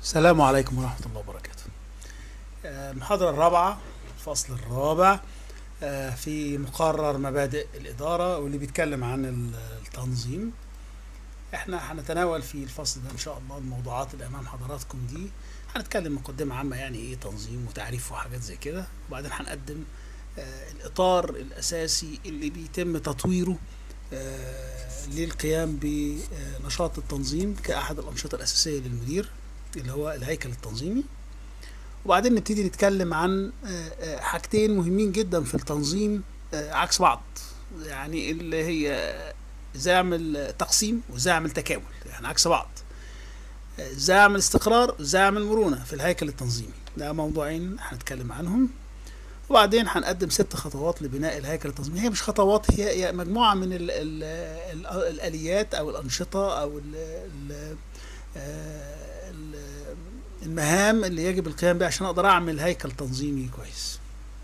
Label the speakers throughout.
Speaker 1: السلام عليكم ورحمة الله وبركاته آه، المحاضرة الرابعة الفصل الرابع آه، في مقرر مبادئ الإدارة واللي بيتكلم عن ال- التنظيم احنا هنتناول في الفصل ده ان شاء الله الموضوعات اللي امام حضراتكم دي هنتكلم مقدمة عامة يعني ايه تنظيم وتعريف وحاجات زي كده وبعدين هنقدم آه، الإطار الأساسي اللي بيتم تطويره آه، للقيام بنشاط التنظيم كأحد الأنشطة الأساسية للمدير اللي هو الهيكل التنظيمي وبعدين نبتدي نتكلم عن آه، آه، حاجتين مهمين جدا في التنظيم آه، عكس بعض يعني اللي هي ازاي اعمل تقسيم وازاي اعمل تكامل يعني عكس بعض آه، ازاي اعمل استقرار وازاي اعمل مرونة في الهيكل التنظيمي ده موضوعين هنتكلم عنهم وبعدين هنقدم ست خطوات لبناء الهيكل التنظيمي هي مش خطوات هي هي مجموعة من ال ال ال الآليات أو الأنشطة أو ال ال آه، ال- المهام اللي يجب القيام بها عشان أقدر أعمل هيكل تنظيمي كويس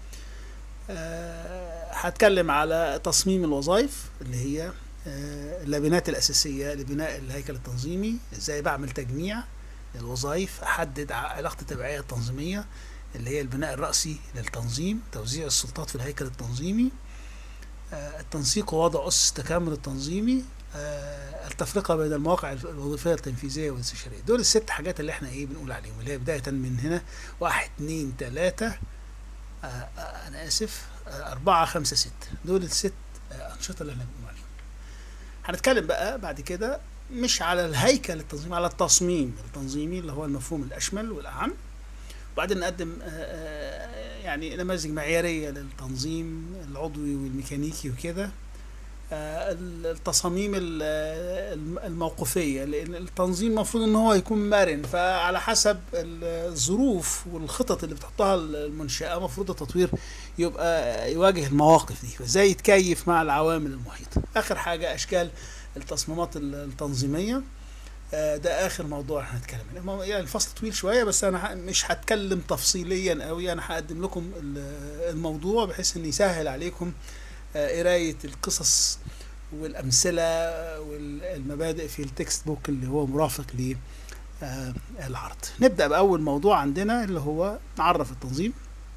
Speaker 1: آه، هتكلم على تصميم الوظائف اللي هي آه، اللبنات الأساسية لبناء الهيكل التنظيمي ازاي بعمل تجميع للوظائف أحدد ع- علاقة التبعية التنظيمية اللي هي البناء الرأسي للتنظيم توزيع السلطات في الهيكل التنظيمي آه، التنسيق ووضع أسس التكامل التنظيمي آه، التفرقة بين المواقع الوظيفية التنفيذية والاستشارية دول الست حاجات اللي احنا ايه بنقول عليهم اللي هي بداية من هنا واحد اتنين تلاتة آه، آه، أنا آسف آه، أربعة خمسة ستة دول الست آه، أنشطة اللي احنا بنقول عليهم هنتكلم بقى بعد كده مش على الهيكل التنظيمي على التصميم التنظيمي اللي هو المفهوم الأشمل والأعم وبعدين نقدم آه، آه، يعني نماذج معيارية للتنظيم العضوي والميكانيكي وكده آه، التصاميم ال- الم- الموقفية لأن التنظيم المفروض إن هو يكون مرن فعلى حسب الظروف والخطط اللي بتحطها المنشأة المفروض التطوير يبقى يواجه المواقف دي وإزاي يتكيف مع العوامل المحيطة آخر حاجة أشكال التصميمات التنظيمية آه، ده اخر موضوع هنتكلم عنه المو- يعني الفصل طويل شويه بس انا ه- مش هتكلم تفصيليا قوي انا هقدم لكم ال- الموضوع بحيث ان يسهل عليكم آه، قرايه القصص والامثله والمبادئ في التكست بوك اللي هو مرافق للعرض نبدا باول موضوع عندنا اللي هو نعرف التنظيم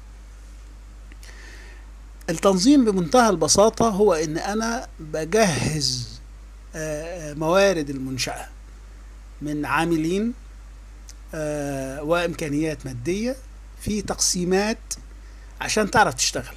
Speaker 1: التنظيم بمنتهى البساطه هو ان انا بجهز آه، آه، موارد المنشاه من عاملين آه، وامكانيات ماديه في تقسيمات عشان تعرف تشتغل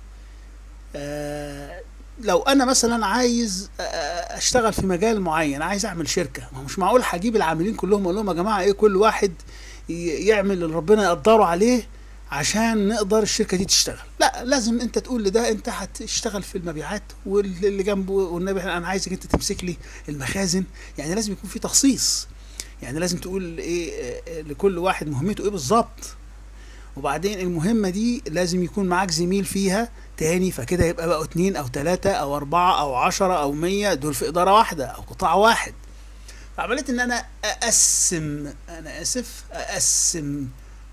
Speaker 1: آه، لو انا مثلا عايز آه، اشتغل في مجال معين عايز اعمل شركه ما هو مش معقول هجيب العاملين كلهم اقول لهم يا جماعه ايه كل واحد ي- يعمل اللي ربنا يقدره عليه عشان نقدر الشركه دي تشتغل لا لازم انت تقول لده انت هتشتغل في المبيعات واللي جنبه والنبي انا عايزك انت تمسك لي المخازن يعني لازم يكون في تخصيص يعني لازم تقول ايه آه، لكل واحد مهمته ايه بالظبط وبعدين المهمة دي لازم يكون معاك زميل فيها تاني فكده يبقى بقوا اتنين او تلاتة او اربعة او عشرة او مية دول في ادارة واحدة او قطاع واحد فعملية ان انا اقسم انا اسف اقسم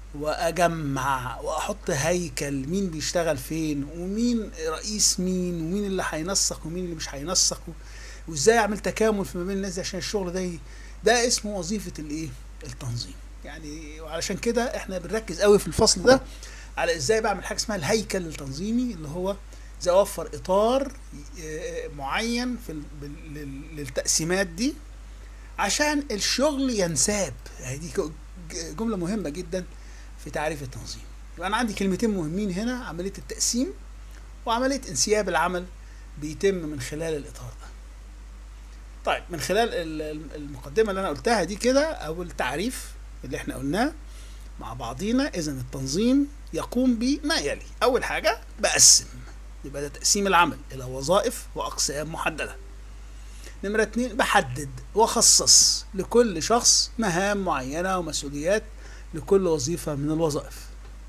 Speaker 1: واجمع واحط هيكل مين بيشتغل فين ومين رئيس مين ومين اللي هينسق ومين اللي مش هينسق وازاي اعمل تكامل في ما بين الناس دي عشان الشغل ده ي- ده اسمه وظيفة الايه التنظيم يعني وعلشان كده احنا بنركز قوي في الفصل ده على ازاي بعمل حاجه اسمها الهيكل التنظيمي اللي هو ازاي اوفر اطار آه، معين في ال- بال- لل- للتقسيمات دي عشان الشغل ينساب يعني دي ج- جمله مهمه جدا في تعريف التنظيم يبقى انا عندي كلمتين مهمين هنا عمليه التقسيم وعمليه انسياب العمل بيتم من خلال الاطار ده طيب من خلال ال- ال- المقدمه اللي انا قلتها دي كده او التعريف اللي احنا قلناه مع بعضينا اذا التنظيم يقوم بما يلي اول حاجه بقسم يبقى ده تقسيم العمل الى وظائف واقسام محدده نمرة اتنين بحدد واخصص لكل شخص مهام معينة ومسؤوليات لكل وظيفة من الوظائف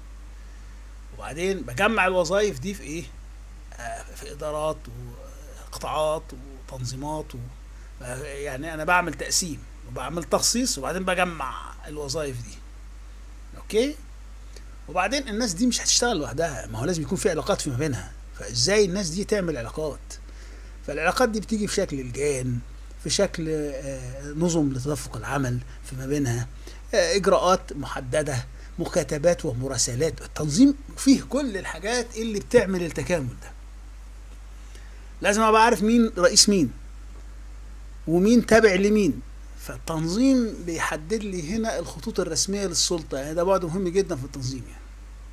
Speaker 1: وبعدين بجمع الوظائف دي في ايه آه في ادارات وقطاعات وتنظيمات و... آه، يعني انا بعمل تقسيم وبعمل تخصيص وبعدين بجمع الوظائف دي اوكي وبعدين الناس دي مش هتشتغل لوحدها ما هو لازم يكون في علاقات فيما بينها فازاي الناس دي تعمل علاقات فالعلاقات دي بتيجي في شكل لجان في شكل آه، نظم لتدفق العمل فيما بينها آه، اجراءات محدده مكاتبات ومراسلات التنظيم فيه كل الحاجات اللي بتعمل التكامل ده لازم ابقى عارف مين رئيس مين ومين تابع لمين فالتنظيم بيحدد لي هنا الخطوط الرسميه للسلطه يعني ده بعد مهم جدا في التنظيم يعني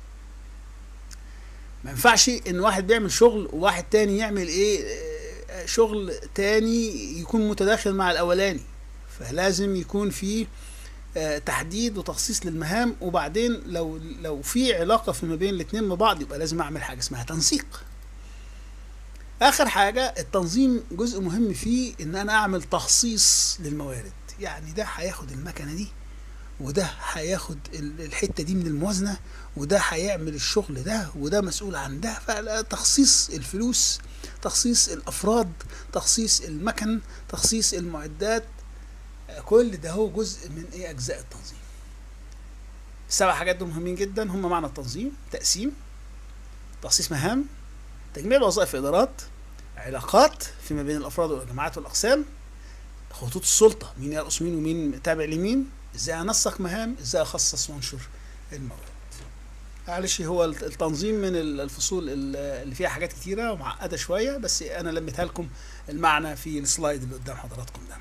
Speaker 1: ما ينفعش ان واحد بيعمل شغل وواحد تاني يعمل ايه آه، شغل تاني يكون متداخل مع الاولاني فلازم يكون في آه، تحديد وتخصيص للمهام وبعدين لو لو في علاقه فيما بين الاثنين ببعض يبقى لازم اعمل حاجه اسمها تنسيق اخر حاجه التنظيم جزء مهم فيه ان انا اعمل تخصيص للموارد يعني ده هياخد المكنه دي وده هياخد ال- الحته دي من الموازنه وده هيعمل الشغل ده وده مسؤول عن ده فتخصيص الفلوس تخصيص الافراد تخصيص المكن تخصيص المعدات آه، كل ده هو جزء من ايه اجزاء التنظيم السبع حاجات دول مهمين جدا هم معنى التنظيم تقسيم تخصيص مهام تجميع الوظائف في ادارات علاقات فيما بين الافراد والجماعات والاقسام خطوط السلطه مين يرقص مين ومين تابع لمين ازاي انسق مهام ازاي اخصص وانشر الموارد معلش هو الت- التنظيم من ال- الفصول ال- اللي فيها حاجات كتيره ومعقده شويه بس انا لميتها لكم المعنى في السلايد اللي قدام حضراتكم ده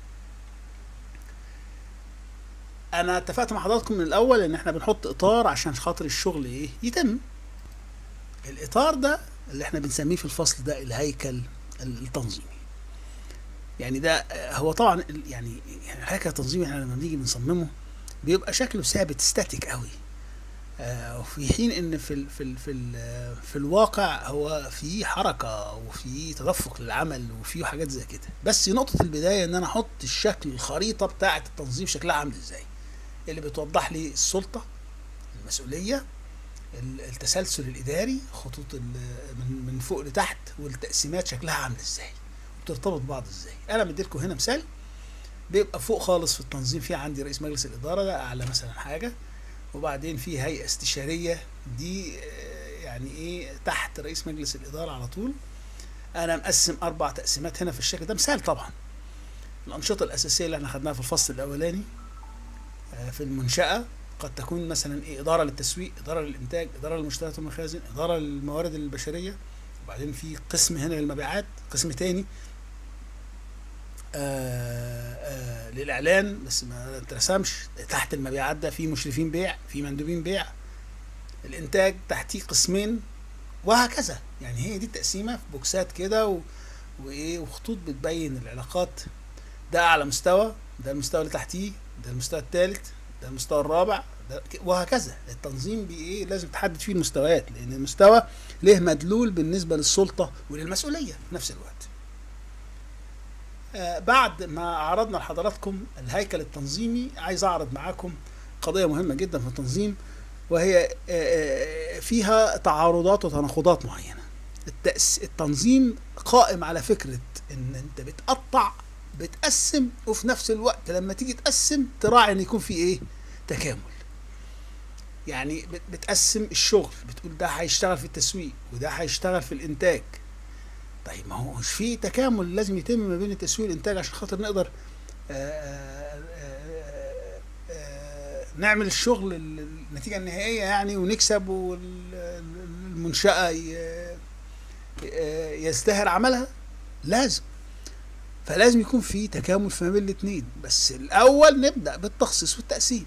Speaker 1: انا اتفقت مع حضراتكم من الاول ان احنا بنحط اطار عشان خاطر الشغل ايه يتم الاطار ده اللي احنا بنسميه في الفصل ده الهيكل التنظيمي يعني ده آه، هو طبعا ال- يعني يعني الهيكل التنظيمي احنا لما بنيجي بنصممه بيبقى شكله ثابت ستاتيك قوي آه، وفي حين ان في ال في ال في ال في الواقع هو في حركه وفي تدفق للعمل وفي حاجات زي كده بس نقطه البدايه ان انا احط الشكل الخريطه بتاعه التنظيم شكلها عامل ازاي اللي بتوضح لي السلطه المسؤوليه ال- التسلسل الاداري خطوط ال- من من فوق لتحت والتقسيمات شكلها عامل ازاي بترتبط ببعض ازاي انا مديلكم هنا مثال بيبقى فوق خالص في التنظيم في عندي رئيس مجلس الاداره ده اعلى مثلا حاجه وبعدين في هيئه استشاريه دي آه، يعني ايه تحت رئيس مجلس الاداره على طول انا مقسم اربع تقسيمات هنا في الشكل ده مثال طبعا الانشطه الاساسيه اللي احنا خدناها في الفصل الاولاني آه، في المنشاه قد تكون مثلا ايه اداره للتسويق اداره للانتاج اداره للمشتريات والمخازن اداره للموارد البشريه وبعدين في قسم هنا للمبيعات قسم تاني آه آه للاعلان بس ما اترسمش تحت المبيعات ده في مشرفين بيع في مندوبين بيع الانتاج تحتيه قسمين وهكذا يعني هي دي التقسيمه في بوكسات كده و... وايه وخطوط بتبين العلاقات ده اعلى مستوى ده المستوى اللي تحتيه ده المستوى الثالث ده المستوى الرابع ده ك- وهكذا التنظيم بي ايه لازم تحدد فيه المستويات لان المستوى له مدلول بالنسبه للسلطه وللمسؤوليه في نفس الوقت آه بعد ما عرضنا لحضراتكم الهيكل التنظيمي عايز اعرض معاكم قضيه مهمه جدا في التنظيم وهي آه، آه، فيها تعارضات وتناقضات معينه التأس التنظيم قائم على فكره ان انت بتقطع بتقسم وفي نفس الوقت لما تيجي تقسم تراعي ان يكون في ايه تكامل يعني بت- بتقسم الشغل بتقول ده هيشتغل في التسويق وده هيشتغل في الانتاج طيب ما هو مش في تكامل لازم يتم ما بين التسويق والانتاج عشان خاطر نقدر آه، آه، آه، نعمل الشغل ال- النتيجه النهائيه يعني ونكسب والمنشاه ي- آه، يزدهر عملها لازم فلازم يكون في تكامل فيما بين الاثنين بس الاول نبدا بالتخصيص والتقسيم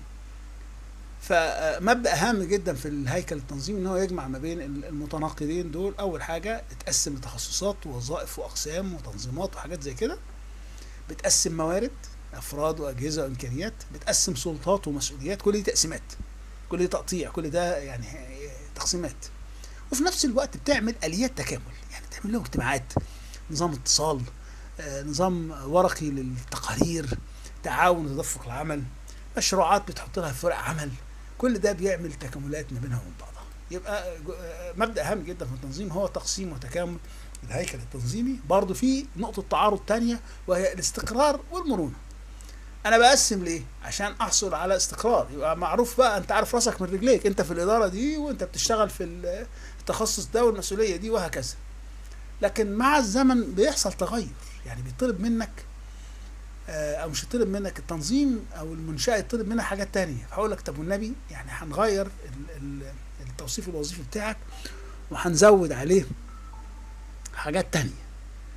Speaker 1: فمبدا هام جدا في الهيكل التنظيمي ان هو يجمع ما بين المتناقضين دول اول حاجه تقسم لتخصصات ووظائف واقسام وتنظيمات وحاجات زي كده بتقسم موارد افراد واجهزه وامكانيات بتقسم سلطات ومسؤوليات كل دي تقسيمات كل دي تقطيع كل ده يعني تقسيمات وفي نفس الوقت بتعمل اليات تكامل يعني تعمل لهم اجتماعات نظام اتصال آه، نظام ورقي للتقارير تعاون وتدفق العمل مشروعات بتحط لها فرق عمل كل ده بيعمل تكاملات ما بينها وبين بعضها يبقى جو- آه، مبدا هام جدا في التنظيم هو تقسيم وتكامل الهيكل التنظيمي برضه في نقطه تعارض تانية وهي الاستقرار والمرونه انا بقسم ليه عشان احصل على استقرار يبقى معروف بقى انت عارف راسك من رجليك انت في الاداره دي وانت بتشتغل في التخصص ده والمسؤوليه دي وهكذا لكن مع الزمن بيحصل تغير يعني بيطلب منك آه، او مش يطلب منك التنظيم او المنشاه يطلب منها حاجات تانية فهقول لك طب والنبي يعني هنغير ال- ال- التوصيف الوظيفي بتاعك وهنزود عليه حاجات تانية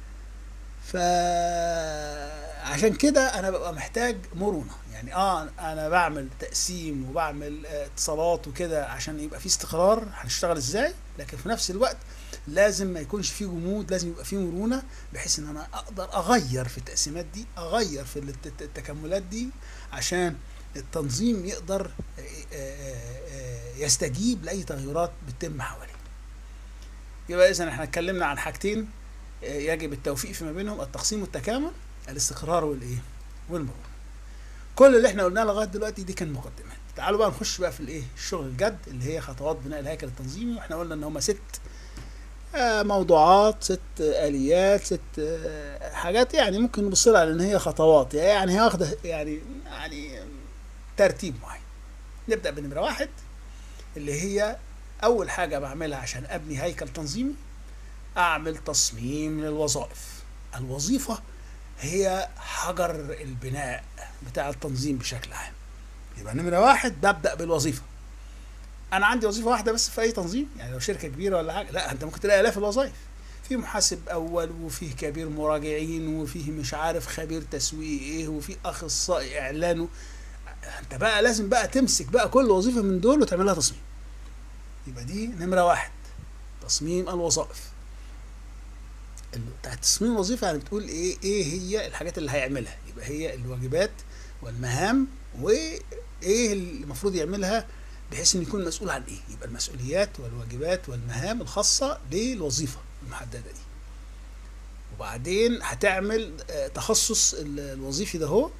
Speaker 1: فعشان كده انا ببقى محتاج مرونه يعني اه انا بعمل تقسيم وبعمل آه، اتصالات وكده عشان يبقى في استقرار هنشتغل ازاي لكن في نفس الوقت لازم ما يكونش فيه جمود لازم يبقى فيه مرونه بحيث ان انا اقدر اغير في التقسيمات دي اغير في الت- الت- التكاملات دي عشان التنظيم يقدر آه، آه، آه، يستجيب لاي تغيرات بتتم حواليه يبقى اذا احنا اتكلمنا عن حاجتين آه، يجب التوفيق فيما بينهم التقسيم والتكامل الاستقرار والايه والمرونه كل اللي احنا قلناه لغايه دلوقتي دي كان مقدمات تعالوا بقى نخش بقى في الايه الشغل الجد اللي هي خطوات بناء الهيكل التنظيمي واحنا قلنا ان هم ست آه، موضوعات ست آه، اليات ست آه، حاجات يعني ممكن نبص لها على ان هي خطوات يعني هي واخده يعني يعني ترتيب معين نبدا بنمره واحد اللي هي اول حاجه بعملها عشان ابني هيكل تنظيمي اعمل تصميم للوظائف الوظيفه هي حجر البناء بتاع التنظيم بشكل عام يبقى نمره واحد ببدا بالوظيفه انا عندي وظيفه واحده بس في اي تنظيم يعني لو شركه كبيره ولا حاجه لا انت ممكن تلاقي الاف الوظائف في محاسب اول وفيه كبير مراجعين وفيه مش عارف خبير تسويق ايه وفي اخصائي اعلان و- انت بقى لازم بقى تمسك بقى كل وظيفه من دول وتعمل لها تصميم يبقى دي نمره واحد تصميم الوظائف ال- بتاعت تصميم الوظيفه يعني بتقول ايه ايه هي الحاجات اللي هيعملها يبقى هي الواجبات والمهام وايه اللي المفروض يعملها بحيث انه يكون مسؤول عن ايه يبقى المسؤوليات والواجبات والمهام الخاصه للوظيفه المحدده دي وبعدين هتعمل آه، تخصص ال- الوظيفي ده هو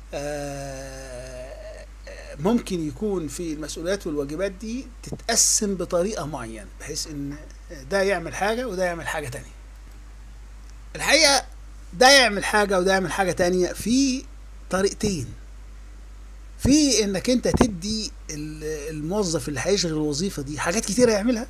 Speaker 1: آه، آه، ممكن يكون في المسؤوليات والواجبات دي تتقسم بطريقه معينه بحيث ان ده يعمل حاجه وده يعمل حاجه تانية الحقيقه ده يعمل حاجه وده يعمل حاجه تانية في طريقتين في انك انت تدي ال- الموظف اللي هيشغل الوظيفه دي حاجات كتيره يعملها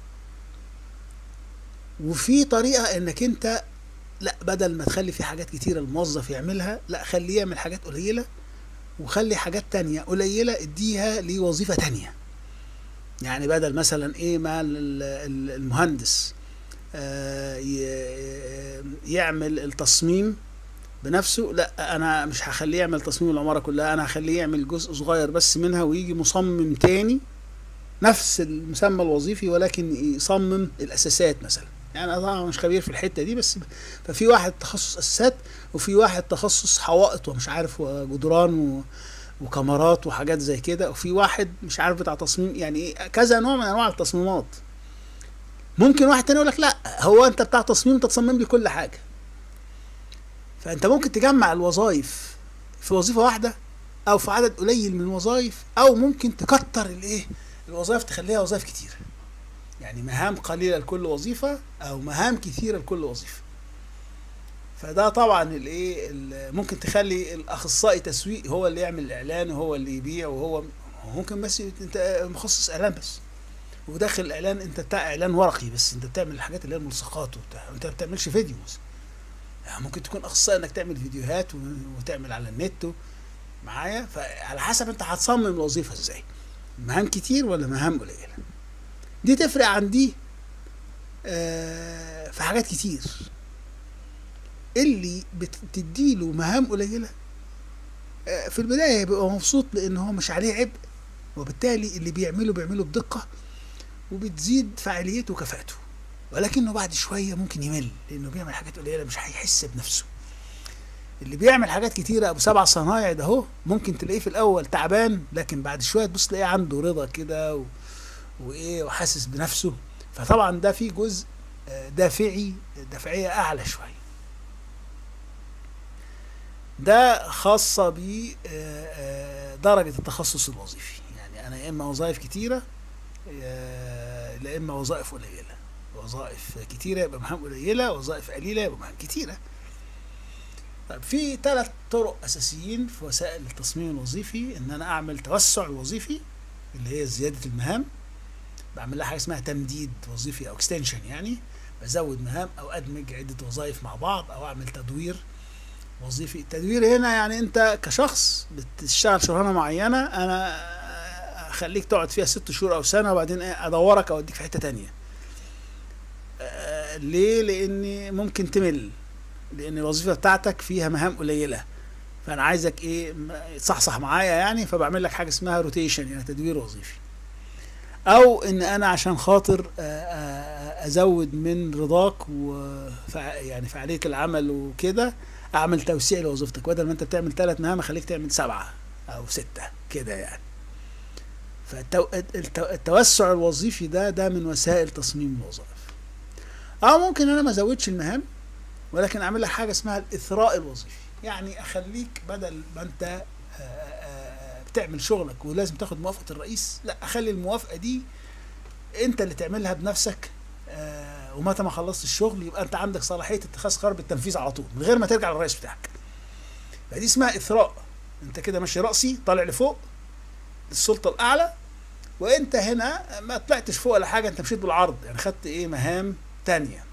Speaker 1: وفي طريقه انك انت لا بدل ما تخلي في حاجات كتيره الموظف يعملها لا خليه يعمل حاجات قليله وخلي حاجات تانية قليله اديها لوظيفه تانية يعني بدل مثلا ايه ما ال- ال- المهندس آه، ي- يعمل التصميم بنفسه لا انا مش هخليه يعمل تصميم العماره كلها انا هخليه يعمل جزء صغير بس منها ويجي مصمم تاني نفس المسمى الوظيفي ولكن يصمم الاساسات مثلا يعني انا طبعا مش خبير في الحته دي بس ففي واحد تخصص اساسات وفي واحد تخصص حوائط ومش عارف وجدران و وكاميرات وحاجات زي كده وفي واحد مش عارف بتاع تصميم يعني ايه كذا نوع من انواع التصميمات ممكن واحد تاني يقول لك لا هو انت بتاع تصميم انت تصمم لي كل حاجه فانت ممكن تجمع الوظائف في وظيفه واحده او في عدد قليل من الوظائف او ممكن تكتر الايه الوظائف تخليها وظائف كتيره يعني مهام قليله لكل وظيفه او مهام كثيره لكل وظيفه فده طبعا الايه ال- ممكن تخلي الاخصائي تسويق هو اللي يعمل الاعلان وهو اللي يبيع وهو هو ممكن بس انت مخصص اعلان بس وداخل الاعلان انت بتاع اعلان ورقي بس انت بتعمل الحاجات اللي هي الملصقات وبتاع انت ما بتعملش فيديو مثلا يعني ممكن تكون اخصائي انك تعمل فيديوهات و- وتعمل على النت و- معايا فعلى حسب انت هتصمم الوظيفه ازاي مهام كتير ولا مهام قليله دي تفرق عن دي آه، في حاجات كتير اللي بتديله مهام قليله آه، في البدايه بيبقى مبسوط لان هو مش عليه عبء وبالتالي اللي بيعمله بيعمله بدقه وبتزيد فعاليته وكفاءته ولكنه بعد شويه ممكن يمل لانه بيعمل حاجات قليله مش هيحس بنفسه اللي بيعمل حاجات كتيره ابو سبع صنايع ده اهو ممكن تلاقيه في الاول تعبان لكن بعد شويه تبص تلاقيه عنده رضا كده و... وايه وحاسس بنفسه فطبعا ده في جزء آه، دافعي دافعيه اعلى شويه ده خاصه ب درجه التخصص الوظيفي يعني انا يا اما وظائف كتيره يا لا اما وظائف قليله وظائف كتيره يبقى مهام قليله وظائف قليله يبقى مهام كتيره طيب في ثلاث طرق اساسيين في وسائل التصميم الوظيفي ان انا اعمل توسع وظيفي اللي هي زياده المهام بعمل لها حاجه اسمها تمديد وظيفي او اكستنشن يعني بزود مهام او ادمج عده وظائف مع بعض او اعمل تدوير وظيفي التدوير هنا يعني انت كشخص بتشتغل شغلانه معينه انا اخليك تقعد فيها ست شهور او سنه وبعدين ايه ادورك او اديك في حته تانية آه، ليه لان ممكن تمل لان الوظيفه بتاعتك فيها مهام قليله فانا عايزك ايه م- تصحصح معايا يعني فبعمل لك حاجه اسمها روتيشن يعني تدوير وظيفي او ان انا عشان خاطر آه، آه، ازود من رضاك و يعني فعاليه العمل وكده اعمل توسيع لوظيفتك بدل ما انت بتعمل ثلاث مهام اخليك تعمل سبعه او سته كده يعني فالتوسع الوظيفي ده ده من وسائل تصميم الوظائف او ممكن انا ما ازودش المهام ولكن اعمل لك حاجه اسمها الاثراء الوظيفي يعني اخليك بدل ما انت آه، آه، بتعمل شغلك ولازم تاخد موافقه الرئيس لا اخلي الموافقه دي انت اللي تعملها بنفسك آه، ومتى ما خلصت الشغل يبقى انت عندك صلاحيه اتخاذ قرار بالتنفيذ على طول من غير ما ترجع للرئيس بتاعك فدي اسمها اثراء انت كده ماشي راسي طالع لفوق للسلطه الاعلى وانت هنا ما طلعتش فوق ولا حاجه انت مشيت بالعرض يعني خدت ايه مهام تانية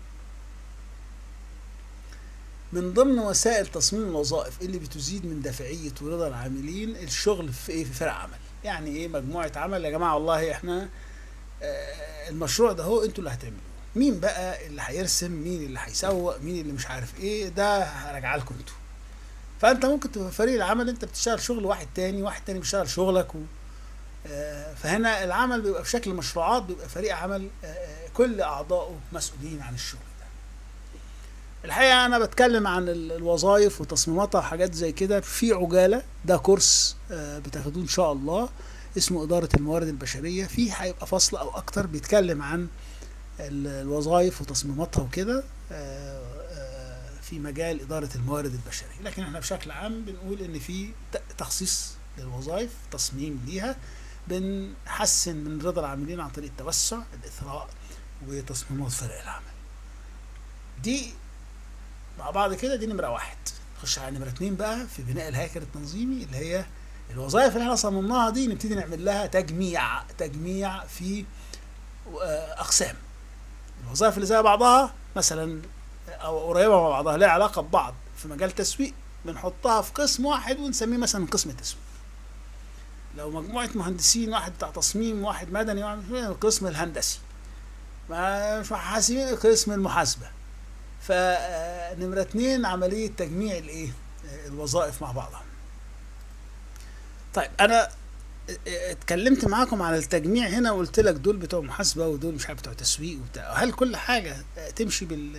Speaker 1: من ضمن وسائل تصميم الوظائف اللي بتزيد من دافعية ورضا العاملين الشغل في ايه في فرق عمل يعني ايه مجموعة عمل يا جماعة والله احنا آه المشروع ده هو انتوا اللي هتعملوه مين بقى اللي هيرسم مين اللي هيسوق مين اللي مش عارف ايه ده هرجع لكم انتوا فانت ممكن تبقى فريق العمل انت بتشتغل شغل واحد تاني واحد تاني بيشتغل شغلك و آه، فهنا العمل بيبقى في شكل مشروعات بيبقى فريق عمل آه، آه، كل اعضائه مسؤولين عن الشغل ده الحقيقه انا بتكلم عن ال- الوظائف وتصميماتها وحاجات زي كده في عجاله ده كورس آه، بتاخدوه ان شاء الله اسمه اداره الموارد البشريه فيه هيبقى فصل او اكتر بيتكلم عن ال- الوظائف وتصميماتها وكده آه، آه، في مجال اداره الموارد البشريه لكن احنا بشكل عام بنقول ان في ت- تخصيص للوظائف تصميم ليها بنحسن من رضا العاملين عن طريق التوسع الاثراء وتصميمات فرق العمل دي مع بعض كده دي نمرة واحد نخش على نمرة اتنين بقى في بناء الهيكل التنظيمي اللي هي الوظائف اللي احنا صممناها دي نبتدي نعمل لها تجميع تجميع في آه، أقسام الوظائف اللي زي بعضها مثلا أو قريبة مع بعضها لها علاقة ببعض في مجال تسويق بنحطها في قسم واحد ونسميه مثلا قسم التسويق لو مجموعة مهندسين واحد بتاع تصميم واحد مدني واحد القسم الهندسي ما مش محاسبين قسم المحاسبة فنمرة اتنين عملية تجميع الايه الوظائف مع بعضها طيب انا اتكلمت معاكم على التجميع هنا وقلت لك دول بتوع محاسبة ودول مش عارف بتوع تسويق وبتاع هل كل حاجة تمشي بال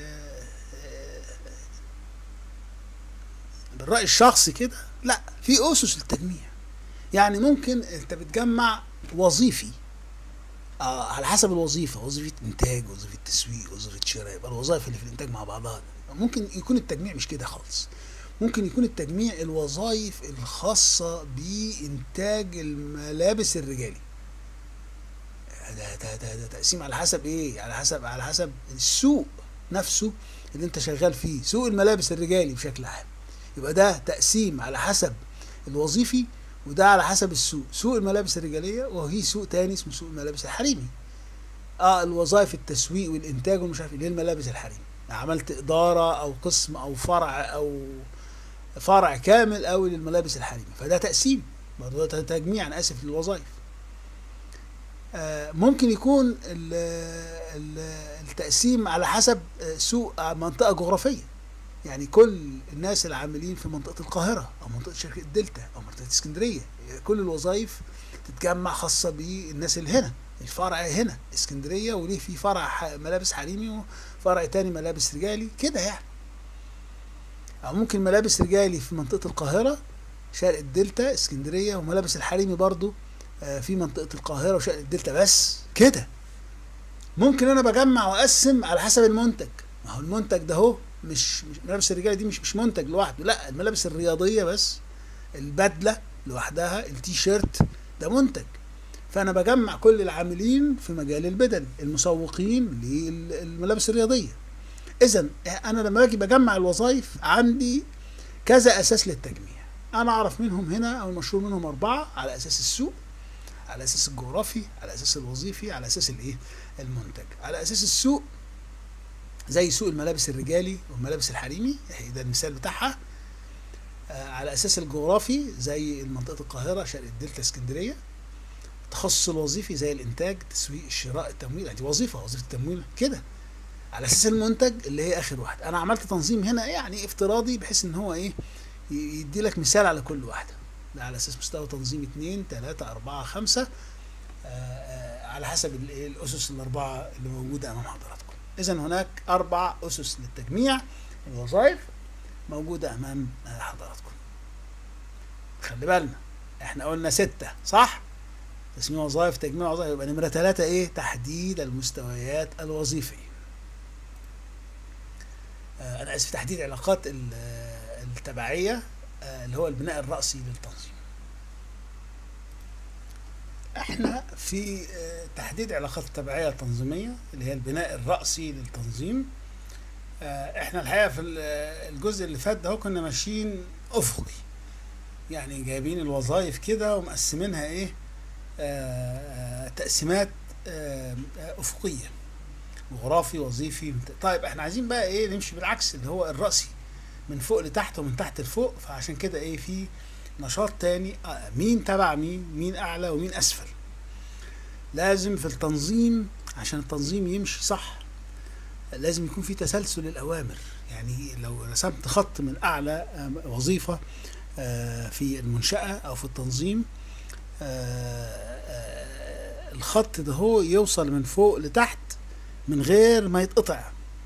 Speaker 1: بالرأي الشخصي كده لا في أسس للتجميع يعني ممكن انت بتجمع وظيفي آه على حسب الوظيفه وظيفه انتاج وظيفه تسويق وظيفه شراء يبقى الوظائف اللي في الانتاج مع بعضها ممكن يكون التجميع مش كده خالص ممكن يكون التجميع الوظائف الخاصه بانتاج الملابس الرجالي ده ده ده, ده تقسيم على حسب ايه على حسب على حسب السوق نفسه اللي انت شغال فيه سوق الملابس الرجالي بشكل عام يبقى ده تقسيم على حسب الوظيفي وده على حسب السوق سوق الملابس الرجاليه وهي سوق تاني اسمه سوق الملابس الحريمي اه الوظائف التسويق والانتاج ومش عارف ايه الملابس الحريمي عملت اداره او قسم او فرع او فرع كامل او للملابس الحريمي فده تقسيم برضه ده تجميع انا اسف للوظائف آه ممكن يكون ال ال التقسيم على حسب سوق منطقه جغرافيه يعني كل الناس العاملين في منطقة القاهرة أو منطقة شركة دلتا أو منطقة اسكندرية كل الوظائف تتجمع خاصة بالناس اللي هنا الفرع هنا اسكندرية وليه في فرع ملابس حريمي وفرع تاني ملابس رجالي كده يعني أو ممكن ملابس رجالي في منطقة القاهرة شرق الدلتا اسكندرية وملابس الحريمي برضو في منطقة القاهرة وشرق الدلتا بس كده ممكن أنا بجمع وأقسم على حسب المنتج ما هو المنتج ده هو مش مش ملابس الرجاله دي مش مش منتج لوحده لا الملابس الرياضيه بس البدله لوحدها التي شيرت ده منتج فانا بجمع كل العاملين في مجال البدل المسوقين للملابس الرياضيه اذا انا لما باجي بجمع الوظائف عندي كذا اساس للتجميع انا اعرف منهم هنا او المشهور منهم اربعه على اساس السوق على اساس الجغرافي على اساس الوظيفي على اساس الايه المنتج على اساس السوق زي سوق الملابس الرجالي والملابس الحريمي ده المثال بتاعها آه، على اساس الجغرافي زي منطقه القاهره شرق الدلتا اسكندريه التخصص الوظيفي زي الانتاج تسويق الشراء التمويل دي وظيفه وظيفه التمويل كده على اساس المنتج اللي هي اخر واحد انا عملت تنظيم هنا يعني افتراضي بحيث ان هو ايه ي- يدي لك مثال على كل واحده ده على اساس مستوى تنظيم اتنين تلاتة اربعة خمسة آه، آه، على حسب ال- إيه الاسس الاربعة اللي موجودة امام حضراتكم اذا هناك اربع اسس للتجميع الوظائف موجودة امام آه، حضراتكم خلي بالنا احنا قلنا ستة صح تسمية وظائف تجميع وظائف يبقى نمرة ثلاثة ايه تحديد المستويات الوظيفية آه، انا اسف تحديد علاقات ال- آه، التبعية آه، اللي هو البناء الرأسي للتنظيم احنا في آه، تحديد علاقات التبعية التنظيمية اللي هي البناء الرأسي للتنظيم آه، احنا الحقيقة في ال- آه، الجزء اللي فات ده هو كنا ماشيين افقي يعني جايبين الوظائف كده ومقسمينها ايه آه، آه، تقسيمات آه، آه، افقيه جغرافي وظيفي طيب احنا عايزين بقى ايه نمشي بالعكس اللي هو الرأسي من فوق لتحت ومن تحت لفوق فعشان كده ايه في نشاط تاني آه، مين تبع مين مين اعلى ومين اسفل لازم في التنظيم عشان التنظيم يمشي صح لازم يكون في تسلسل الاوامر يعني لو رسمت خط من اعلى آه، وظيفه آه، في المنشاه او في التنظيم آه، آه، الخط ده هو يوصل من فوق لتحت من غير ما يتقطع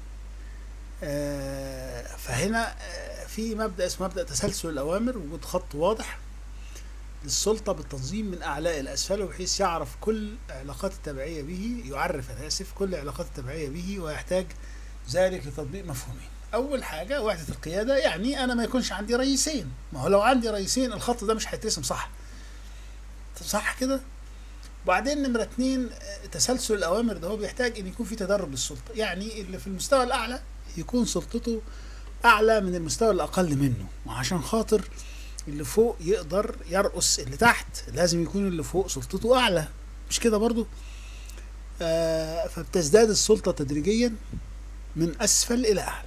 Speaker 1: آه، فهنا آه، في مبدأ اسمه مبدأ تسلسل الأوامر وجود خط واضح للسلطة بالتنظيم من أعلى إلى أسفله بحيث يعرف كل علاقات التبعية به يعرف أنا آسف كل علاقات التبعية به ويحتاج ذلك لتطبيق مفهومين أول حاجة وحدة القيادة يعني أنا ما يكونش عندي رئيسين ما هو لو عندي رئيسين الخط ده مش هيترسم صح صح كده وبعدين نمرة اتنين آه، تسلسل الأوامر ده هو بيحتاج إن يكون في تدرج للسلطة يعني اللي في المستوى الأعلى يكون سلطته أعلى من المستوى الأقل منه وعشان خاطر اللي فوق يقدر يرقص اللي تحت لازم يكون اللي فوق سلطته أعلى مش كده برضو آه فبتزداد السلطة تدريجيا من أسفل إلى أعلى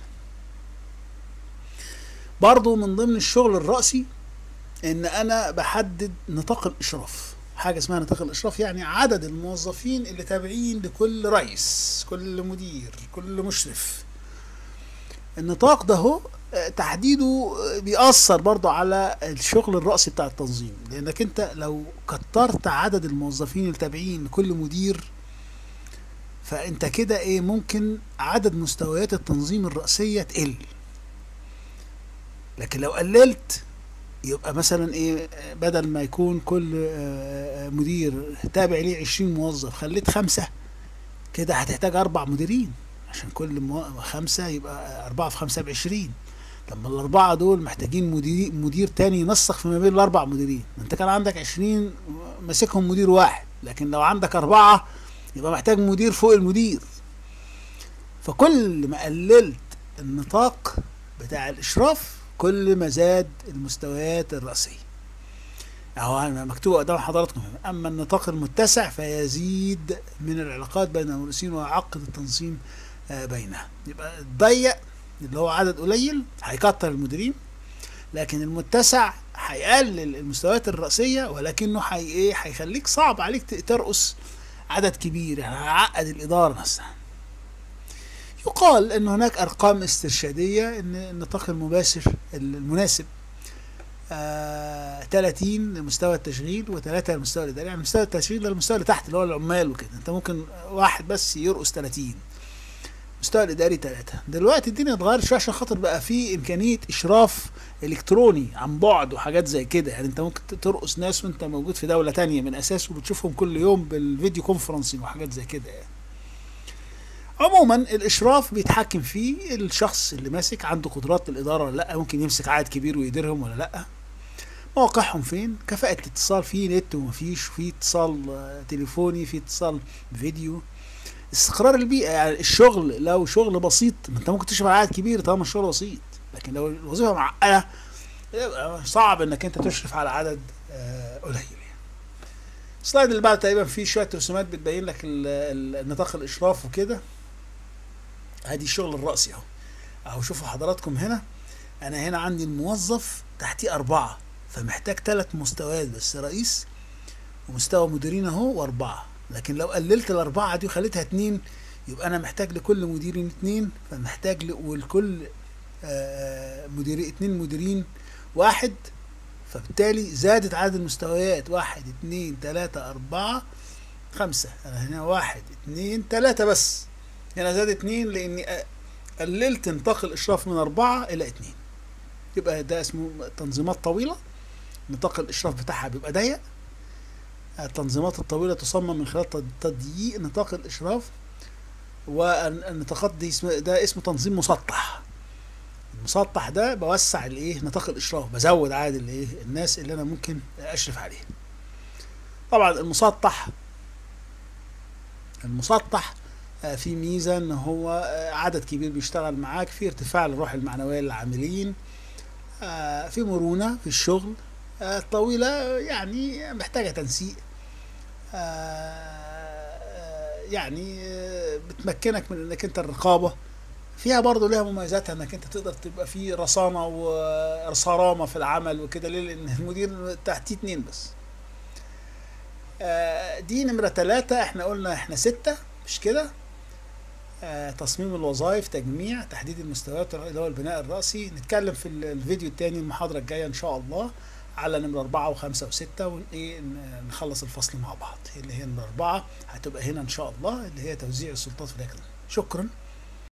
Speaker 1: برضو من ضمن الشغل الرأسي ان انا بحدد نطاق الاشراف حاجه اسمها نطاق الاشراف يعني عدد الموظفين اللي تابعين لكل رئيس كل مدير كل مشرف النطاق ده هو آه، تحديده آه، بيأثر برضه على الشغل الرأسي بتاع التنظيم لأنك أنت لو كترت عدد الموظفين التابعين لكل مدير فأنت كده إيه ممكن عدد مستويات التنظيم الرأسية تقل لكن لو قللت يبقى مثلا ايه بدل ما يكون كل آه، آه، مدير تابع ليه 20 موظف خليت خمسة كده هتحتاج أربع مديرين عشان كل مو... خمسة يبقى أربعة في خمسة بعشرين لما الأربعة دول محتاجين مدير مدير تاني ينسق فيما بين الأربع مديرين ما أنت كان عندك عشرين ماسكهم مدير واحد لكن لو عندك أربعة يبقى محتاج مدير فوق المدير فكل ما قللت النطاق بتاع الإشراف كل ما زاد المستويات الرأسية اهو مكتوب قدام حضراتكم هنا. اما النطاق المتسع فيزيد من العلاقات بين المرؤوسين ويعقد التنظيم آه، بينها يبقى الضيق اللي هو عدد قليل هيكتر المديرين لكن المتسع هيقلل المستويات الرأسية ولكنه هي ايه هيخليك صعب عليك ت- ترقص عدد كبير يعني هيعقد الإدارة نفسها يقال ان هناك ارقام استرشاديه ان النطاق المباشر المناسب آه 30 لمستوى التشغيل و3 للمستوى الاداري يعني مستوى التشغيل ده المستوى اللي تحت اللي هو العمال وكده انت ممكن واحد بس يرقص 30 المستوى الاداري 3 دلوقتي الدنيا اتغيرت شويه عشان خاطر بقى في امكانيه اشراف الكتروني عن بعد وحاجات زي كده يعني انت ممكن ترقص ناس وانت موجود في دوله تانية من اساسه وبتشوفهم كل يوم بالفيديو كونفرنسنج وحاجات زي كده يعني عموما الاشراف بيتحكم فيه الشخص اللي ماسك عنده قدرات الاداره ولا لا ممكن يمسك عدد كبير ويديرهم ولا لا مواقعهم فين كفاءة الاتصال في نت ومفيش في اتصال آه، تليفوني في اتصال فيديو استقرار البيئة يعني الشغل لو شغل بسيط ما انت ممكن تشرف على عدد كبير طالما الشغل بسيط لكن لو الوظيفة معقدة يبقى صعب انك انت تشرف على عدد آه، قليل يعني. السلايد اللي بعد تقريبا فيه شوية رسومات بتبين لك ال- ال- نطاق الاشراف وكده ادي الشغل الرأسي اهو اهو شوفوا حضراتكم هنا انا هنا عندي الموظف تحتيه اربعة فمحتاج ثلاث مستويات بس رئيس ومستوى مديرين اهو واربعة لكن لو قللت الاربعة دي وخليتها اتنين يبقى انا محتاج لكل مديرين اتنين فمحتاج ل... ولكل آه، مدير اتنين مديرين واحد فبالتالي زادت عدد المستويات واحد اتنين تلاتة اربعة خمسة انا هنا واحد اتنين تلاتة بس هنا زاد اتنين لاني أ- قللت نطاق الاشراف من اربعة الى اتنين يبقى ده اسمه تنظيمات طويلة نطاق الاشراف بتاعها بيبقى ضيق التنظيمات الطويلة تصمم من خلال تض- تضييق نطاق الاشراف والنطاقات دي اسم ده اسمه تنظيم مسطح المسطح ده بوسع الايه نطاق الاشراف بزود عدد الايه الناس اللي انا ممكن اشرف عليها طبعا المسطح المسطح آه، في ميزه ان هو آه، عدد كبير بيشتغل معاك في ارتفاع للروح المعنويه للعاملين آه، في مرونه في الشغل آه، طويله يعني محتاجه تنسيق آه، آه، يعني آه، بتمكنك من انك انت الرقابه فيها برضه لها مميزاتها انك انت تقدر تبقى في رصانه وصرامه في العمل وكده ليه؟ لان المدير تحتيه اتنين بس آه، دي نمرة ثلاثة احنا قلنا احنا ستة مش كده آه، تصميم الوظائف تجميع تحديد المستويات اللي هو البناء الرأسي نتكلم في ال- الفيديو التاني المحاضرة الجاية ان شاء الله على نمرة أربعة وخمسة وستة وايه نخلص الفصل مع بعض اللي هي نمرة أربعة هتبقى هنا ان شاء الله اللي هي توزيع السلطات في الهيكل شكرا